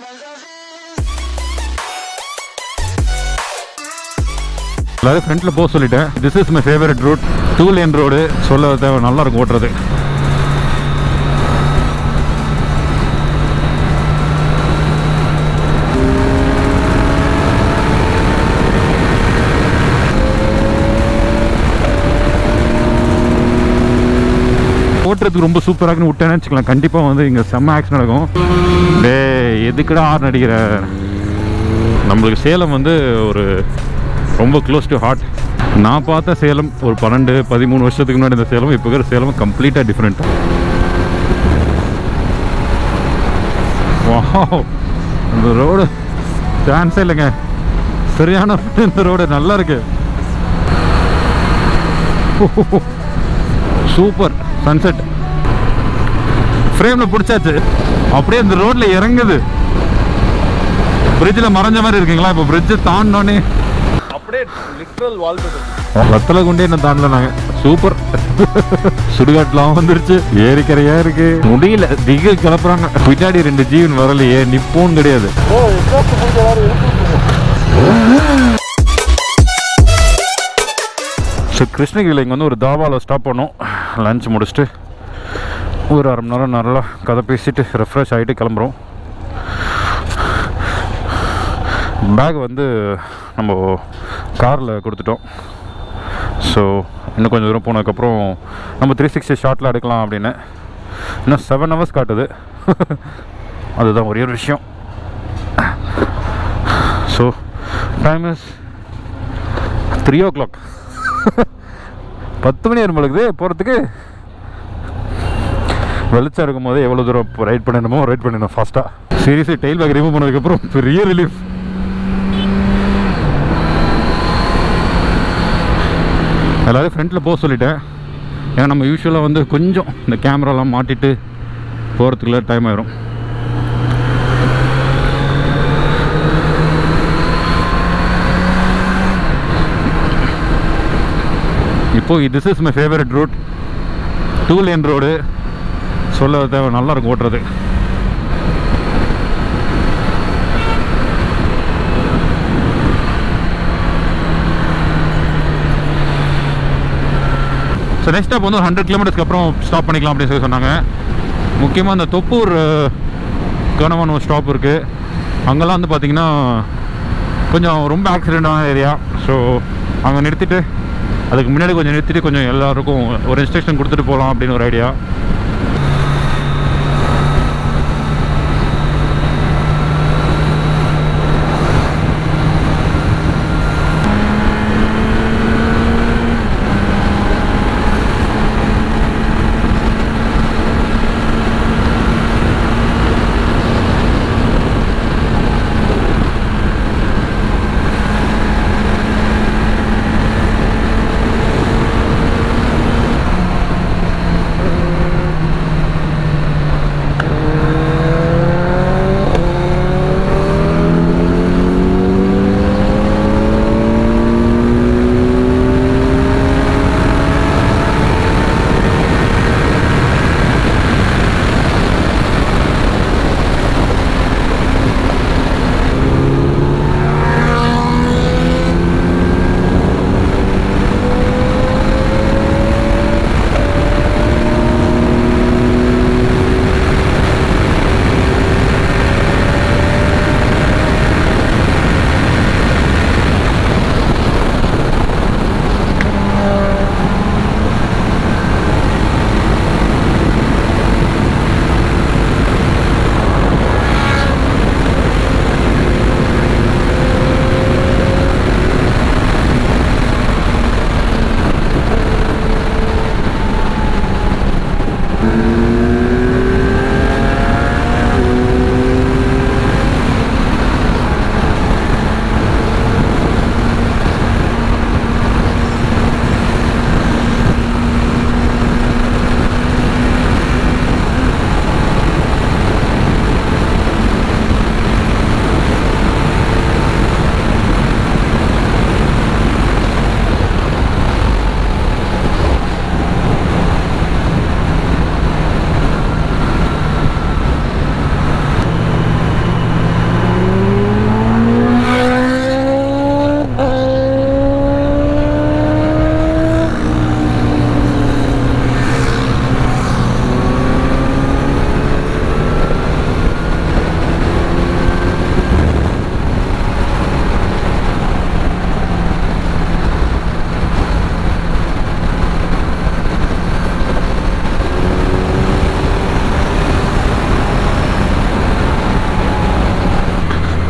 எல்லாரும் ஃப்ரண்ட்டில் போக சொல்லிட்டேன் this is my favourite route two lane road சொல்ல தேவை நல்லா இருக்கும் ஓட்டுறது ஓட்டுறதுக்கு ரொம்ப சூப்பராக இருக்குன்னு விட்டேன்னு வச்சுக்கலாம் கண்டிப்பாக வந்து இங்கே செம்ம ஆக்ஷன் நடக்கும் டே எதுக்குடா ஆறு நடிக்கிற நம்மளுக்கு சேலம் வந்து ஒரு ரொம்ப க்ளோஸ் டு ஹார்ட் நான் பார்த்த சேலம் ஒரு பன்னெண்டு பதிமூணு வருஷத்துக்கு முன்னாடி இந்த சேலம் இப்போ இருக்கிற சேலம் கம்ப்ளீட்டாக டிஃப்ரெண்ட் வாவ் இந்த ரோடு சான்ஸே இல்லைங்க சரியான இந்த ரோடு நல்லா இருக்கு சூப்பர் சன்செட் ஃப்ரேமில் பிடிச்சாச்சு அப்படியே இந்த ரோட்ல இறங்குது பிரிட்ஜில் மறைஞ்ச மாதிரி இருக்குங்களா இப்போ பிரிட்ஜை தாண்டினோன்னே அப்படியே லிட்ரல் வால்பேப்பர் வத்தல கொண்டே என்ன தாண்டல நாங்க சூப்பர் சுடுகாட்டுலாம் வந்துருச்சு ஏரிக்கரையா இருக்கு முடியல திக கிளப்புறாங்க பின்னாடி ரெண்டு ஜீவன் வரலையே நிப்போன்னு கிடையாது ஓ எக்ஸாஸ்ட் முடிஞ்ச எல்லாரும் எழுப்பிட்டு ஸோ கிருஷ்ணகிரியில் இங்கே வந்து ஒரு தாபாவில் ஸ்டாப் பண்ணோம் லஞ்ச் முடிச்சுட்டு ஒரு அரை மணி நேரம் நல்லா கதை பேசிட்டு ரெஃப்ரெஷ் ஆகிட்டு கிளம்புறோம் பேக் வந்து நம்ம காரில் கொடுத்துட்டோம் ஸோ இன்னும் கொஞ்சம் தூரம் போனதுக்கப்புறம் நம்ம த்ரீ சிக்ஸ்டி ஷார்ட்டில் எடுக்கலாம் அப்படின்னு இன்னும் செவன் ஹவர்ஸ் காட்டுது அதுதான் ஒரே ஒரு விஷயம் so time is three o'clock பத்து மணி நம்மளுக்கு போகிறதுக்கு வெளிச்சம் இருக்கும் போது எவ்வளோ தூரம் ரைட் பண்ணணுமோ ரைட் பண்ணிடணும் ஃபாஸ்ட்டாக சீரியஸாக டெயில் பேக் ரிமூவ் பண்ணதுக்கப்புறம் பெரிய ரிலீஃப் எல்லாரும் ஃப்ரண்ட்டில் போக சொல்லிட்டேன் ஏன்னா நம்ம யூஸ்வலாக வந்து கொஞ்சம் இந்த கேமராலாம் மாட்டிட்டு போகிறதுக்குள்ள டைம் ஆயிரும் இப்போ this is my favourite route two lane road சொல்ல தேவை நல்லா இருக்கும் ஓட்டுறது ஸோ நெக்ஸ்ட் ஸ்டாப் வந்து ஒரு ஹண்ட்ரட் கிலோமீட்டர்ஸ்க்கு அப்புறம் ஸ்டாப் பண்ணிக்கலாம் அப்படின்னு சொல்லி சொன்னாங்க முக்கியமாக அந்த தொப்பூர் கனவான ஒரு ஸ்டாப் இருக்குது அங்கெல்லாம் வந்து பார்த்திங்கன்னா கொஞ்சம் ரொம்ப ஆக்சிடென்டான ஏரியா ஸோ அங்கே நிறுத்திட்டு அதுக்கு முன்னாடி கொஞ்சம் நிறுத்திட்டு கொஞ்சம் எல்லாருக்கும் ஒரு இன்ஸ்ட்ரக்ஷன் கொடுத்துட்டு போகலாம் அப்படின்னு ஒரு ஐடியா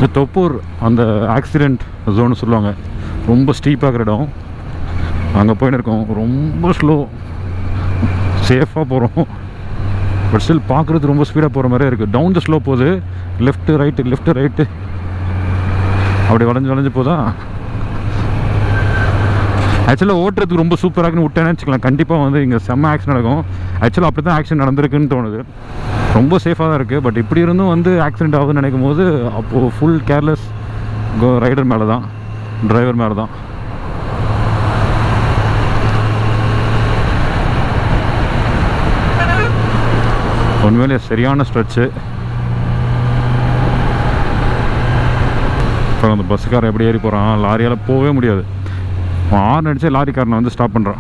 இந்த தொப்பூர் அந்த ஆக்சிடெண்ட் ஜோன் சொல்லுவாங்க ரொம்ப ஸ்டீப்பாக இருக்கிற இடம் அங்கே போயின்னு இருக்கோம் ரொம்ப ஸ்லோ சேஃபாக போகிறோம் பட் ஸ்டில் பார்க்குறது ரொம்ப ஸ்பீடாக போகிற மாதிரியே இருக்குது டவுன் த ஸ்லோ போகுது லெஃப்ட்டு ரைட்டு லெஃப்ட்டு ரைட்டு அப்படி வளைஞ்சு வளைஞ்சு போதா ஆக்சுவலாக ஓட்டுறதுக்கு ரொம்ப சூப்பராக இருக்குன்னு விட்டேன்னு வச்சுக்கலாம் கண்டிப்பாக வந்து இங்கே செம்ம ஆக்சிடென்ட் நடக்கும் ஆக்சுவலாக அப்படி தான் ஆக்சிடென்ட் நடந்திருக்குன்னு தோணுது ரொம்ப சேஃபாக தான் இருக்குது பட் இப்படி இருந்தும் வந்து ஆக்சிடென்ட் ஆகுதுன்னு நினைக்கும் போது அப்போது ஃபுல் கேர்லெஸ் ரைடர் மேலே தான் டிரைவர் மேலே தான் உண்மையிலே சரியான ஸ்ட்ரெச்சு அப்புறம் அந்த பஸ்ஸுக்காரன் எப்படி ஏறி போகிறான் லாரியால் போகவே முடியாது அவன் ஆர்ன் அடிச்சு லாரிக்காரனை வந்து ஸ்டாப் பண்ணுறான்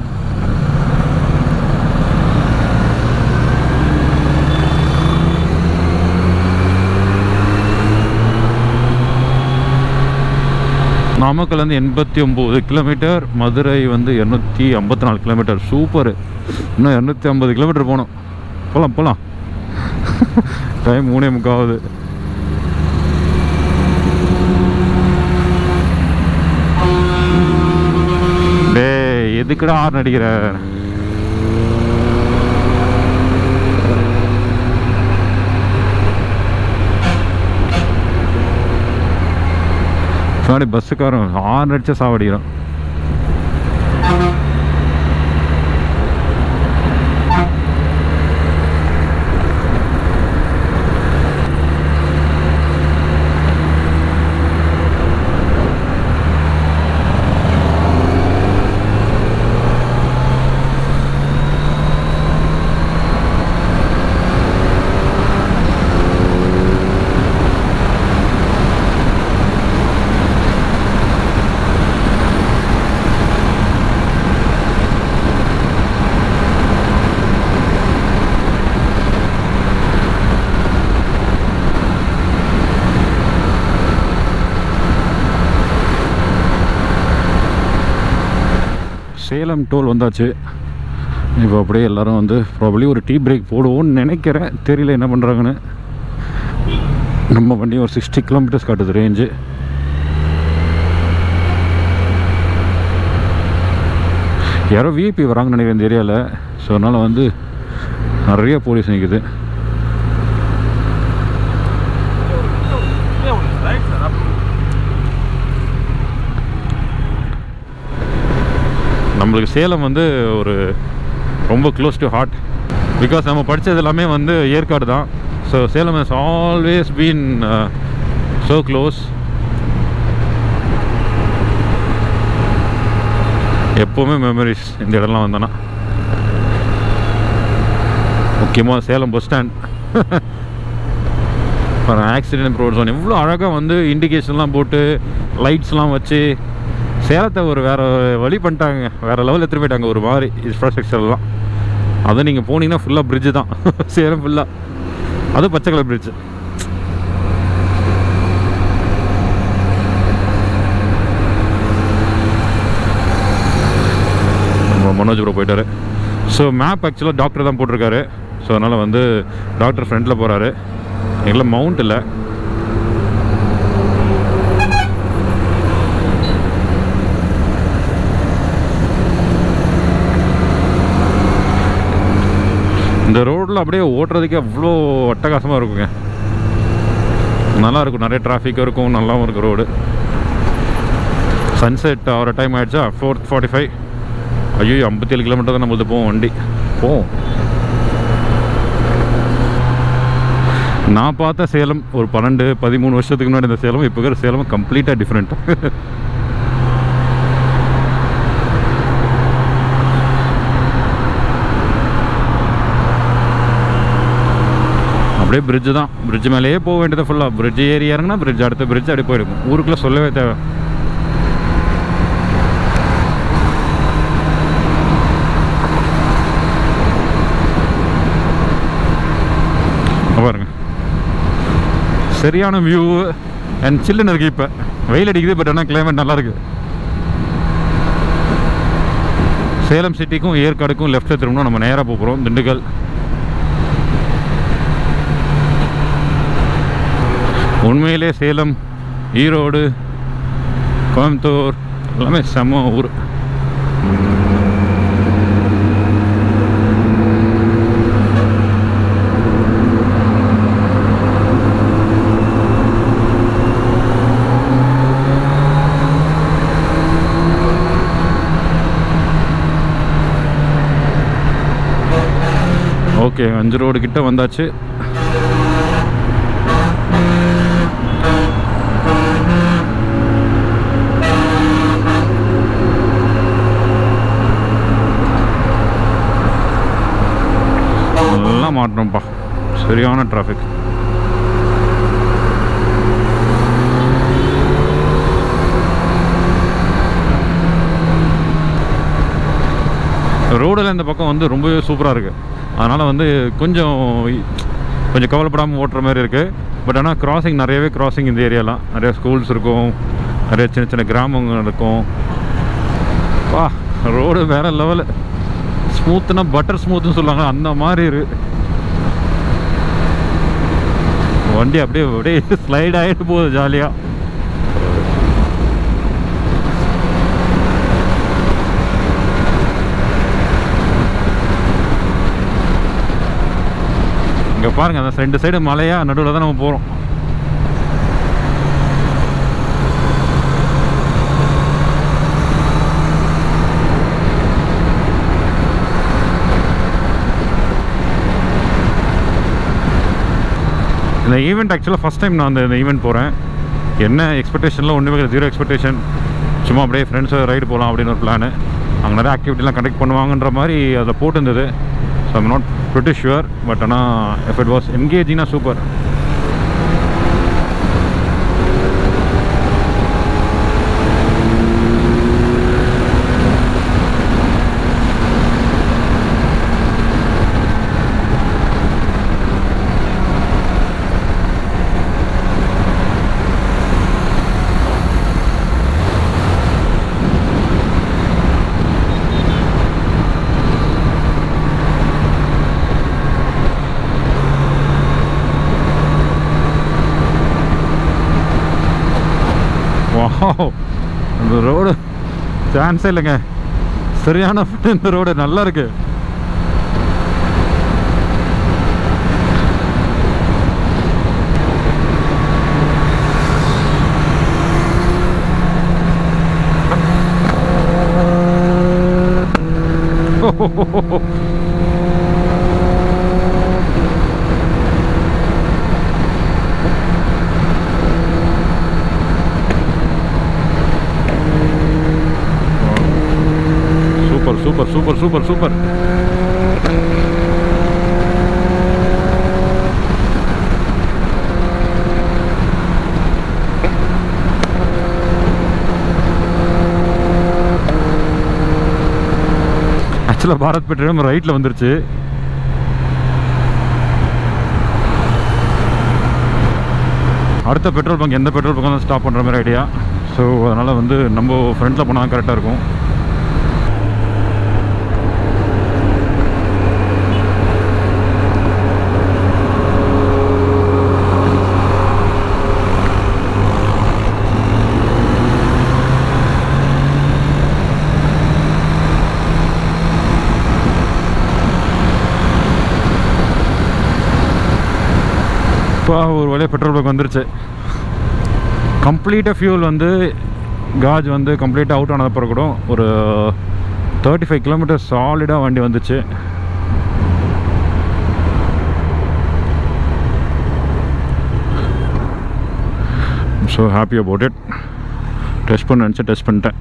நாமக்கல்லேருந்து எண்பத்தி ஒம்பது கிலோமீட்டர் மதுரை வந்து இரநூத்தி ஐம்பத்தி நாலு கிலோமீட்டர் சூப்பர் இன்னும் இரநூத்தி ஐம்பது கிலோமீட்டர் போகணும் போகலாம் போகலாம் டைம் மூணே முக்காவது டேய் எதுக்குடா ஆறு நடிக்கிற முன்னாடி பஸ்ஸுக்காரன் ஆறு அடிச்சா சாவடிக்கிறான் சேலம் டோல் வந்தாச்சு இப்போ அப்படியே எல்லாரும் வந்து ப்ராபப்ளி ஒரு டீ பிரேக் போடுவோம்னு நினைக்கிறேன் தெரியல என்ன பண்ணுறாங்கன்னு நம்ம வண்டி ஒரு சிக்ஸ்டி கிலோமீட்டர்ஸ் காட்டுது ரேஞ்சு யாரோ விஐபி வராங்கன்னு நினைக்கிறேன் இந்த ஏரியாவில் ஸோ அதனால் வந்து நிறைய போலீஸ் நிற்குது நம்மளுக்கு சேலம் வந்து ஒரு ரொம்ப க்ளோஸ் டு ஹார்ட் பிகாஸ் நம்ம படித்தது எல்லாமே வந்து ஏற்காடு தான் so Salem has always been so close எப்போவுமே மெமரிஸ் இந்த இடம்லாம் வந்தேன்னா முக்கியமாக சேலம் பஸ் ஸ்டாண்ட் அப்புறம் ஆக்சிடென்ட் ப்ரோட் ஜோன் எவ்வளோ அழகாக வந்து இண்டிகேஷன்லாம் போட்டு லைட்ஸ்லாம் வச்சு சேலத்தை ஒரு வேறு வழி பண்ணிட்டாங்க வேறு லெவலில் எடுத்துகிட்டு போயிட்டாங்க ஒரு மாதிரி இன்ஃப்ராஸ்ட்ரக்சர்லாம் அது நீங்கள் போனீங்கன்னா ஃபுல்லாக பிரிட்ஜு தான் சேலம் ஃபுல்லாக அது பச்சை கலர் பிரிட்ஜு நம்ம மனோஜ் ப்ரோ போயிட்டாரு ஸோ மேப் ஆக்சுவலாக டாக்டர் தான் போட்டிருக்காரு ஸோ அதனால் வந்து டாக்டர் ஃப்ரண்ட்டில் போகிறாரு எங்கெல்லாம் மவுண்ட் இல்லை இந்த ரோட்டில் அப்படியே ஓட்டுறதுக்கே அவ்வளோ அட்டகாசமாக இருக்குங்க நல்லா இருக்கும் நிறைய டிராஃபிக் இருக்கும் நல்லாவும் இருக்கும் ரோடு சன்செட் ஆகிற டைம் ஆகிடுச்சா ஃபோர் ஃபார்ட்டி ஃபைவ் ஐயோ ஐம்பத்தி ஏழு கிலோமீட்டர் தான் நம்மளது போவோம் வண்டி போவோம் நான் பார்த்த சேலம் ஒரு பன்னெண்டு பதிமூணு வருஷத்துக்கு முன்னாடி இந்த சேலம் இப்போ இருக்கிற சேலம் கம்ப்ளீட்டாக டிஃப்ரெண்ட் அப்படியே பிரிட்ஜு தான் பிரிட்ஜ் மேலேயே போக வேண்டியது ஃபுல்லாக பிரிட்ஜ் ஏறி இறங்கினா பிரிட்ஜ் அடுத்த பிரிட்ஜ் அப்படியே போயிருக்கும் ஊருக்குள்ளே சொல்லவே தேவை இங்க பாருங்க சரியான வியூ அண்ட் சில்லுன்னு இருக்கு இப்போ வெயில் அடிக்குது பட் ஆனால் கிளைமேட் நல்லா இருக்கு சேலம் சிட்டிக்கும் ஏற்காடுக்கும் லெஃப்ட்டில் திரும்பணும் நம்ம நேராக போகிறோம் திண்டுக்கல் உண்மையிலே சேலம் ஈரோடு கோயம்புத்தூர் எல்லாமே செம்ம ஊர் ஓகே அஞ்சு ரோடு கிட்ட வந்தாச்சு நல்லா மாட்டோம்ப்பா சரியான டிராஃபிக் ரோடில் இந்த பக்கம் வந்து ரொம்பவே சூப்பராக இருக்குது அதனால் வந்து கொஞ்சம் கொஞ்சம் கவலைப்படாமல் ஓட்டுற மாதிரி இருக்குது பட் ஆனால் கிராசிங் நிறையவே கிராசிங் இந்த ஏரியாலாம் நிறைய ஸ்கூல்ஸ் இருக்கும் நிறைய சின்ன சின்ன கிராமங்கள் இருக்கும் வா ரோடு வேறு லெவலு ஸ்மூத்துனா பட்டர் ஸ்மூத்துன்னு சொல்லுவாங்க அந்த மாதிரி இருக்கு வண்டி அப்படியே அப்படியே ஸ்லைட் ஆகிட்டு போகுது ஜாலியாக இங்கே பாருங்க அந்த ரெண்டு சைடு மலையா நடுவில் தான் நம்ம போகிறோம் இந்த ஈவெண்ட் ஆக்சுவலாக ஃபஸ்ட் டைம் நான் அந்த இந்த ஈவெண்ட் போகிறேன் என்ன எக்ஸ்பெக்டேஷன்லாம் ஒன்றுமே ஜீரோ எக்ஸ்பெக்டேஷன் சும்மா அப்படியே ஃப்ரெண்ட்ஸை ரைடு போகலாம் அப்படின்னு ஒரு பிளானு அங்கே நிறைய ஆக்டிவிட்டிலாம் கண்டக்ட் பண்ணுவாங்கன்ற மாதிரி அதில் போட்டிருந்தது so I'm not pretty sure but ஆனால் இஃப் இட் வாஸ் என்கேஜிங்னா சூப்பர் வாவ் இந்த ரோடு சான்ஸே இல்லைங்க சரியான fit இந்த ரோடு நல்லா இருக்கு super super super super super ஆக்சுவலாக பாரத் பெட்ரோல் ரைட்டில் வந்துருச்சு அடுத்த பெட்ரோல் பங்க் எந்த பெட்ரோல் பங்காலும் ஸ்டாப் பண்ணுற மாதிரி ஐடியா ஸோ அதனால் வந்து நம்ம ஃப்ரண்ட்டில் போனால் கரெக்டாக இருக்கும் இப்போ ஒரு வழியாக பெட்ரோல் பங்க் வந்துருச்சு கம்ப்ளீட்டாக ஃபியூல் வந்து காஜ் வந்து கம்ப்ளீட்டாக அவுட் ஆனது அப்புறம் கூட ஒரு தேர்ட்டி ஃபைவ் கிலோமீட்டர் சாலிடாக வண்டி வந்துச்சு so happy about it test பண்ண நினச்சேன் டெஸ்ட் பண்ணிட்டேன்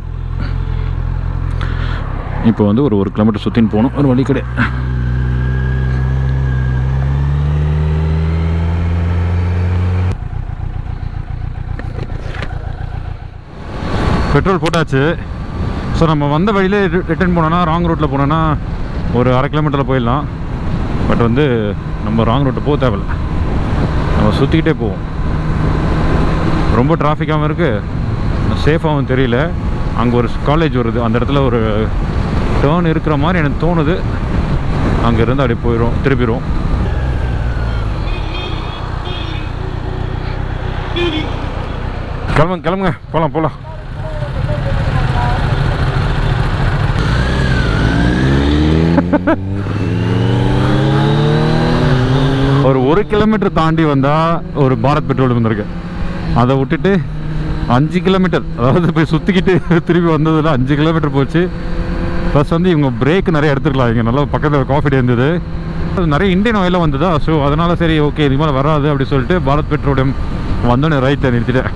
இப்போ வந்து ஒரு ஒரு கிலோமீட்டர் சுற்றின்னு போகணும் ஒரு வழி கிடையாது பெட்ரோல் போட்டாச்சு ஸோ நம்ம வந்த வழியிலே ரிட்டர்ன் போனோன்னா ராங் ரூட்டில் போனோன்னா ஒரு அரை கிலோமீட்டரில் போயிடலாம் பட் வந்து நம்ம ராங் ரூட்டு போக தேவையில்ல நம்ம சுற்றிக்கிட்டே போவோம் ரொம்ப டிராஃபிக்காகவும் இருக்குது சேஃபாகவும் தெரியல அங்கே ஒரு காலேஜ் வருது அந்த இடத்துல ஒரு டேர்ன் இருக்கிற மாதிரி எனக்கு தோணுது அங்கேருந்து அப்படியே போயிடும் திருப்பிடும் கிளம்புங்க கிளம்புங்க போகலாம் போகலாம் ஒரு ஒரு கிலோமீட்டர் தாண்டி வந்தால் ஒரு பாரத் பெட்ரோல் வந்திருக்கு அதை விட்டுட்டு அஞ்சு கிலோமீட்டர் அதாவது போய் சுற்றிக்கிட்டு திரும்பி வந்ததில் அஞ்சு கிலோமீட்டர் போச்சு ப்ளஸ் வந்து இவங்க பிரேக் நிறைய எடுத்துக்கலாம் இங்கே நல்லா பக்கத்தில் காஃபி டே இருந்தது அது நிறைய இந்தியன் ஆயிலாக வந்ததா ஸோ அதனால் சரி ஓகே இது மாதிரி வராது அப்படி சொல்லிட்டு பாரத் பெட்ரோலியம் வந்தோடனே ரைட்டில் நிறுத்திட்டேன்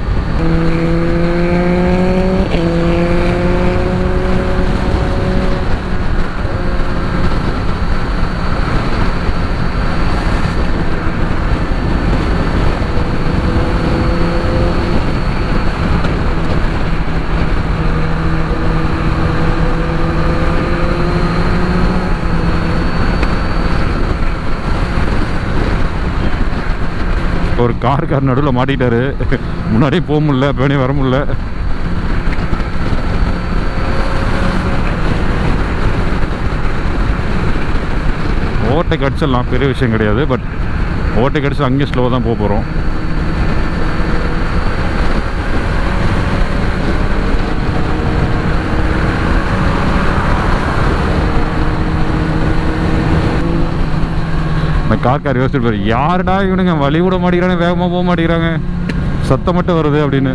ஒரு கார் கார் நடுவில் மாட்டிக்கிட்டாரு முன்னாடியே போக முடியல பின்னாடி வர முடியல ஓவர்டேக் அடிச்சிடலாம் பெரிய விஷயம் கிடையாது பட் ஓவர்டேக் அடிச்சு அங்கேயும் ஸ்லோவாக தான் போக போகிறோம் இந்த கார்கார் யோசிச்சுட்டு பாரு யாருடா இவனுங்க வழி விட மாட்டேங்கிறாங்க வேகமாக போக மாட்டேங்கிறாங்க சத்தம் மட்டும் வருது அப்படின்னு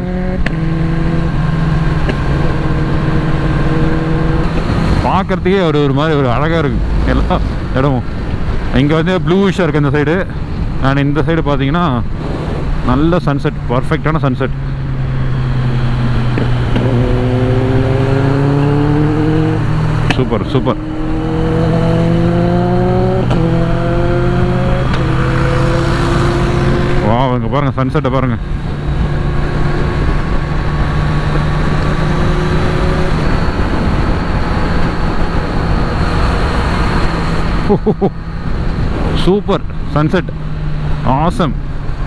பார்க்கறதுக்கே ஒரு ஒரு மாதிரி ஒரு அழகாக இருக்கு எல்லா இடமும் இங்கே வந்து ப்ளூஷாக இருக்குது இந்த சைடு அண்ட் இந்த சைடு பார்த்தீங்கன்னா நல்ல சன்செட் பர்ஃபெக்டான சன்செட் சூப்பர் சூப்பர் வா இங்க பாருங்க சன்செட்டை பாருங்க சூப்பர் சன்செட் ஆசம்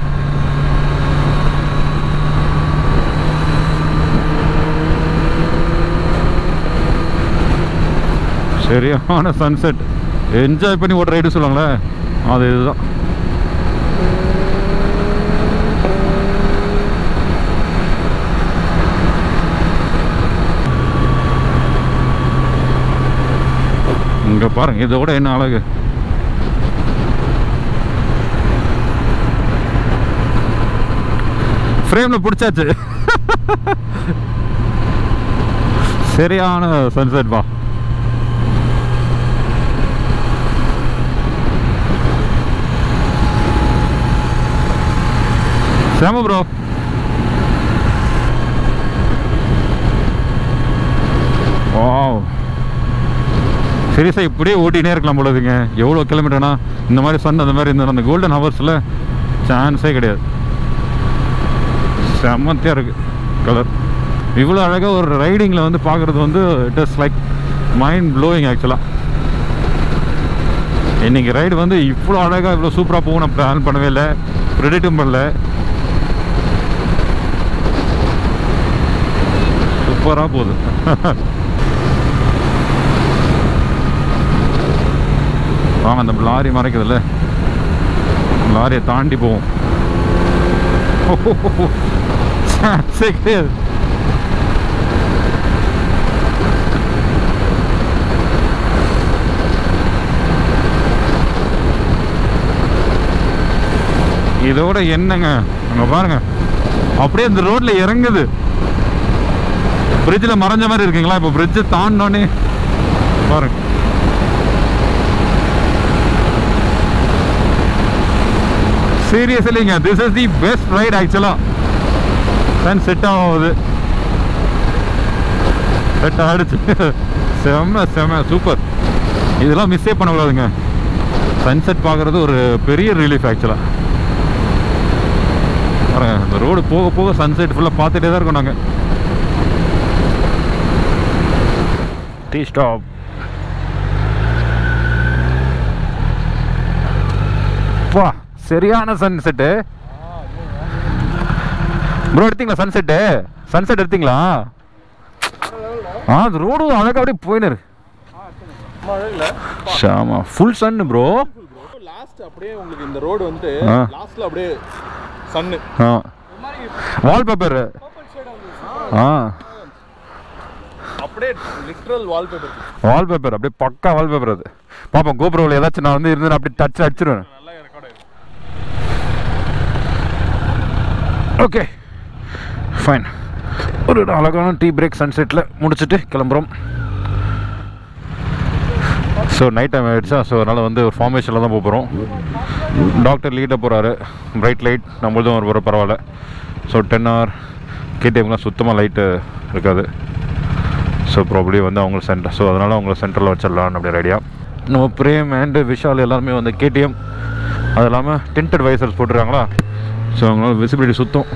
சரியான சன்செட் என்ஜாய் பண்ணி ஓட்டுற ரைடு சொல்லுவாங்களே அது இதுதான் இங்க பாருங்க இதோட என்ன அழகு ஃப்ரேம்ல பிடிச்சாச்சு சரியான சன்செட் பா செம ப்ரோ வாவ் சீரியஸாக இப்படியே ஓட்டினே இருக்கலாம் போலதுங்க எவ்வளோ கிலோமீட்டர்னா இந்த மாதிரி சன் அந்த மாதிரி இந்த அந்த கோல்டன் ஹவர்ஸில் சான்ஸே கிடையாது செம்மத்தியாக இருக்குது கலர் இவ்வளோ அழகாக ஒரு ரைடிங்கில் வந்து பார்க்குறது வந்து it is like mind blowing ஆக்சுவலாக இன்னைக்கு ரைடு வந்து இவ்வளோ அழகாக இவ்வளோ சூப்பராக போகும் நான் பிளான் பண்ணவே இல்லை ப்ரெடிட்டும் பண்ணல சூப்பராக போகுது வாங்க அந்த லாரி மறைக்குதுல்ல லாரியை தாண்டி போவோம் சான்ஸே கிடையாது இதோட என்னங்க அங்க பாருங்க அப்படியே இந்த ரோட்ல இறங்குது பிரிட்ஜில் மறைஞ்ச மாதிரி இருக்குங்களா இப்போ பிரிட்ஜை தாண்டினோடனே பாருங்க சீரியஸ்லிங்க this is the best ride ஆக்சுவலாக சன் செட் ஆகுது செட் ஆகிடுச்சு செம்ம செம்ம சூப்பர் இதெல்லாம் மிஸ்ஸே பண்ணக்கூடாதுங்க சன்செட் பார்க்குறது ஒரு பெரிய ரிலீஃப் ஆக்சுவலாக பாருங்க இந்த ரோடு போக போக சன்செட் ஃபுல்லாக பார்த்துட்டே தான் இருக்கோம் நாங்கள் டீ ஸ்டாப் பா சரியான சன்செட்டு ப்ரோ எடுத்தீங்களா சன்செட்டு சன்செட் எடுத்தீங்களா ஆ அது ரோடு அழகாக அப்படியே போயினு இருக்கு மழை இல்லை ஷாமா ஃபுல் சன் ப்ரோ லாஸ்ட் அப்படியே உங்களுக்கு இந்த ரோடு வந்துட்டு ஆ. லாஸ்ட்ல அப்படியே சன்னு ஆ வால்பேப்பர் ஆ அப்படியே லிட்ரல் வால்பேப்பர் வால்பேப்பர் அப்படியே பக்கா வால்பேப்பர் அது பாப்போம் கோபுரவில் ஏதாச்சும் நான் வந்து இருந்து அப்படி டச் அடிச்சிருவேன் நல்லா ரெக்கார்ட் ஆயிருக்கு ஓகே ஃபைன் ஒரு அழகான டீ பிரேக் சன்செட்டில் முடிச்சுட்டு கிளம்புறோம் ஸோ நைட் டைம் ஆகிடுச்சா ஸோ அதனால் வந்து ஒரு ஃபார்மேஷனில் தான் போக போகிறோம் டாக்டர் லீடாக போகிறாரு பிரைட் லைட் நம்மளதும் ஒரு போகிற பரவாயில்ல ஸோ டென் ஹவர் கேடிஎம்லாம் சுத்தமாக லைட்டு இருக்காது ஸோ ப்ராப்ளி வந்து அவங்க சென்டர் ஸோ அதனால் அவங்கள சென்டரில் வச்சிடலான்னு அப்படி ரெடியாக நம்ம பிரேம் அண்டு விஷால் எல்லாருமே வந்து கேடிஎம் அது இல்லாமல் டென்டட் வைசர்ஸ் போட்டுருக்காங்களா ஸோ அவங்களால விசிபிலிட்டி சுத்தம்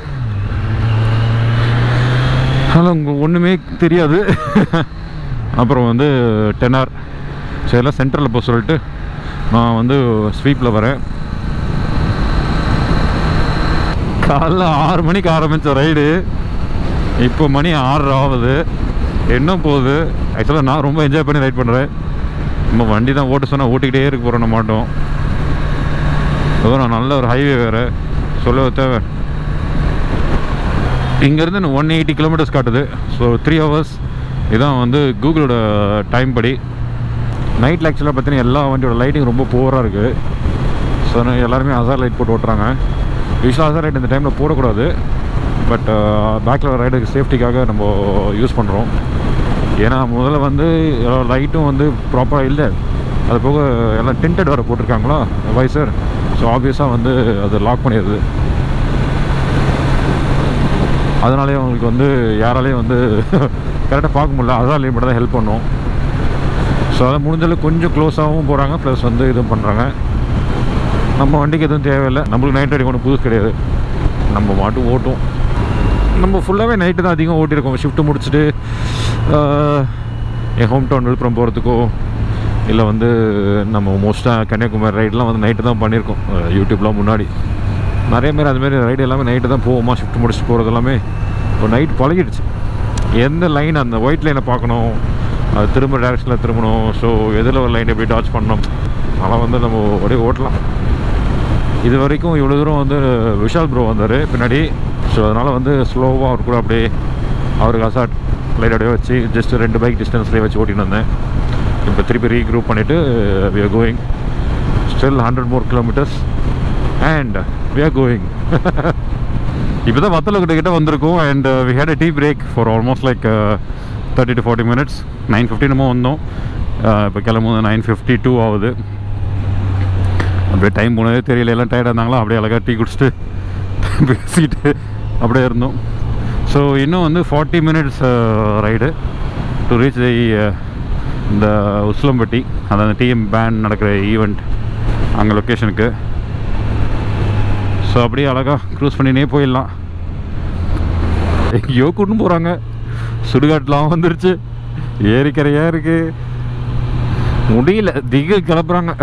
அதனால் உங்களுக்கு ஒன்றுமே தெரியாது அப்புறம் வந்து டென் ஹவர் ஸோ எல்லாம் சென்டரில் போக சொல்லிட்டு நான் வந்து ஸ்வீப்பில் வரேன் காலைல ஆறு மணிக்கு ஆரம்பித்த ரைடு இப்போ மணி ஆறு ஆகுது என்ன போகுது ஆக்சுவலாக நான் ரொம்ப என்ஜாய் பண்ணி ரைட் பண்ணுறேன் நம்ம வண்டி தான் ஓட்ட சொன்னால் ஓட்டிக்கிட்டே இருக்க போகிறோம் மாட்டோம் அதுவும் நல்ல ஒரு ஹைவே வேறு சொல்ல தேவை இங்கேருந்து ஒன் எயிட்டி கிலோமீட்டர்ஸ் காட்டுது ஸோ த்ரீ ஹவர்ஸ் இதான் வந்து கூகுளோட டைம் படி நைட்டில் ஆக்சுவலாக பார்த்தீங்கன்னா எல்லா வண்டியோட லைட்டிங் ரொம்ப புவராக இருக்குது ஸோ எல்லாருமே அசார் லைட் போட்டு ஓட்டுறாங்க யூஸ்வலாக அசார் லைட் இந்த டைமில் போடக்கூடாது பட் பேக்கில் ரைடுக்கு சேஃப்டிக்காக நம்ம யூஸ் பண்ணுறோம் ஏன்னா முதல்ல வந்து லைட்டும் வந்து ப்ராப்பராக இல்லை அது போக எல்லாம் டிண்டட் வேறு போட்டிருக்காங்களா வைசர் ஸோ ஆப்வியஸாக வந்து அது லாக் பண்ணிடுது அதனாலே அவங்களுக்கு வந்து யாராலையும் வந்து கரெக்டாக பார்க்க முடியல அதான் மட்டும் தான் ஹெல்ப் பண்ணும் ஸோ அதை முடிஞ்சளவு கொஞ்சம் க்ளோஸாகவும் போகிறாங்க ப்ளஸ் வந்து இதுவும் பண்ணுறாங்க நம்ம வண்டிக்கு எதுவும் தேவையில்லை நம்மளுக்கு நைட் ரைடிங் ஒன்றும் புதுசு கிடையாது நம்ம மாட்டு ஓட்டும் நம்ம ஃபுல்லாகவே நைட்டு தான் அதிகம் ஓட்டியிருக்கோம் ஷிஃப்ட்டு முடிச்சுட்டு ஆஹ், என் ஹோம் டவுன் விழுப்புரம் போகிறதுக்கோ இல்லை வந்து நம்ம மோஸ்ட்டாக கன்னியாகுமரி ரைடெலாம் வந்து நைட்டு தான் பண்ணியிருக்கோம் அஹ், யூடியூப்லாம் முன்னாடி நிறைய பேர் அதுமாரி ரைடு எல்லாமே நைட்டு தான் போவோமா ஷிஃப்ட் முடிச்சுட்டு போகிறது எல்லாமே இப்போ நைட் பழகிடுச்சு எந்த லைன் அந்த ஒயிட் லைனை பார்க்கணும் அது திரும்ப டேரக்ஷனில் திரும்பணும் ஸோ எதில் ஒரு லைன் எப்படி டாச் பண்ணணும் அதெல்லாம் வந்து நம்ம அப்படியே ஓட்டலாம் இது வரைக்கும் இவ்வளோ தூரம் வந்து விஷால் ப்ரோ வந்தார் பின்னாடி ஸோ அதனால் வந்து ஸ்லோவாக அவர் கூட அப்படியே அவருக்கு அசாட் லைட் அப்படியே வச்சு ஜஸ்ட் ரெண்டு பைக் டிஸ்டன்ஸ்லேயே வச்சு ஓட்டின்னு வந்தேன் இப்போ திருப்பி ரீக்ரூப் பண்ணிவிட்டு we are going still hundred more kilometres and we are going இப்போ தான் வத்தலக்கிட்ட கிட்ட வந்திருக்கோம் and we had a tea break for almost like thirty to forty minutes nine ஃபிஃப்டினுமோ வந்தோம் இப்போ கிளம்பும்போது நைன் ஃபிஃப்டி டூ ஆகுது அப்படியே டைம் போனதே தெரியல எல்லாம் டயர்டாக இருந்தாங்களா அப்படியே அழகாக டீ குடிச்சிட்டு பேசிக்கிட்டு அப்படியே இருந்தோம் ஸோ இன்னும் வந்து forty minutes ride to reach the இந்த உஸ்லம்பட்டி அதாவது டிஎம் பேண்ட் நடக்கிற ஈவெண்ட் அங்கே லொக்கேஷனுக்கு ஸோ அப்படியே அழகாக க்ரூஸ் பண்ணினே போயிடலாம் எங்கேயோ கூட்டு போகிறாங்க சுடுகாட்டுலாம் வந்துருச்சு ஏரிக்கரையாக இருக்கு முடியல திகு கிளப்புறாங்க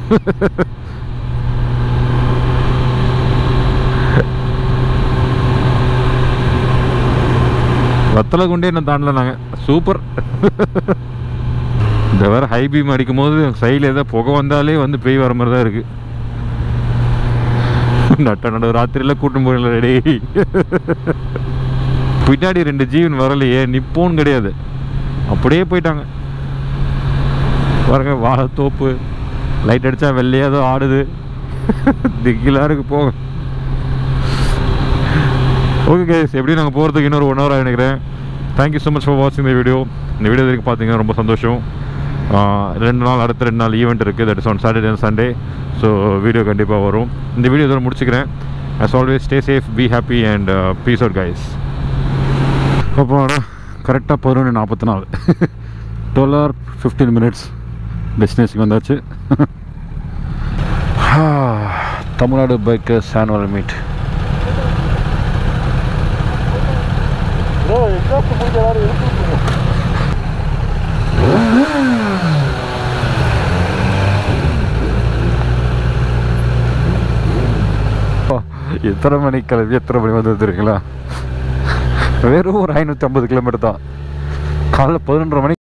வத்தலை கொண்டே என்ன தாண்டல நாங்கள் சூப்பர் இந்த வேற ஹை பீம் அடிக்கும் போது சைடில் ஏதோ புகை வந்தாலே வந்து பேய் வர மாதிரி தான் இருக்கு நட்ட நட ராத்திரியில் கூட்டம் போயிடல ரெடி பின்னாடி ரெண்டு ஜீவன் வரலையே நிப்போன்னு கிடையாது அப்படியே போயிட்டாங்க பாருங்க வாழைத்தோப்பு லைட் அடிச்சா வெள்ளையா ஏதோ ஆடுது திகிலாக இருக்கு போங்க ஓகே கேஸ் எப்படியும் நாங்கள் போகிறதுக்கு இன்னொரு ஒன் ஹவர் நினைக்கிறேன் தேங்க்யூ ஸோ மச் ஃபார் வாட்சிங் இந்த வீடியோ இந்த வீடியோ வரைக்கும் பார்த்தீங்கன்னா ரொம்ப சந்தோஷம் ஆஹ் ரெண்டு நாள் அடுத்த ரெண்டு நாள் ஈவெண்ட் இருக்குது that is on Saturday and Sunday so video கண்டிப்பாக வரும் இந்த வீடியோ இதோட முடிச்சுக்கிறேன் as always stay safe be happy and peace out guys அப்போ கரெக்டாக பதினொன்று நாற்பத்தி நாலு டுவெல் ஹவர் ஃபிஃப்டீன் மினிட்ஸ் டெஸ்டினேஷனுக்கு வந்தாச்சு Tamil Nadu bikers annual meet bro exhaust முடிஞ்ச எல்லாரும் எழுப்பி விட்டுருங்க. எத்தனை மணிக்கு கிளம்பி எத்தனை மணி வந்து தெரியுங்களா வெறும் ஒரு ஐநூற்றி ஐம்பது கிலோமீட்டர் தான் காலைல பதினொன்றரை மணிக்கு